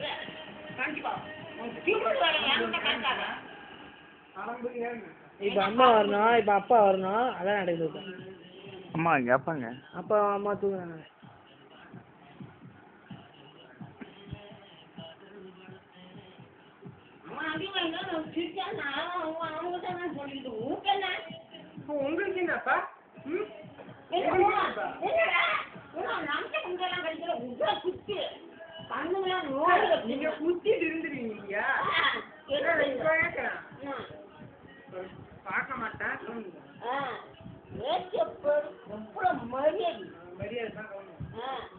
கண்டிப்பா உன் திமிரு வேலை என்கிட்ட காட்டாத. இப்ப அம்மா வரணும் இப்ப அப்பா வரணும் அதான் நடக்குது இப்ப. அம்மா கேட்பாங்க அப்பா அம்மா தூங்குறாங்க அவன் அடி வாங்கினா நான் சிரிச்சா நான் அவன் அவங்ககிட்ட நான் சொல்லிக்கிட்டு உனக்கு என்ன? உங்களுக்கு என்னப்பா என்னடா? என்னடா? என்ன நமக்கு உங்கெல்லாம் கழிக்கிற உங்களை குத்தி கண்ணுங்களாம் நோய் நீங்க குத்திட்டு இருந்துருவீங்க ஆ, என்ன கேட்கறேன் ஆ. பார்க்க மாட்டேன் சொல்லுங்க ஆ, ஏச்சப்பர் எவ்வளவு மரியாதை மரியாதை தான் கவனம் ஆ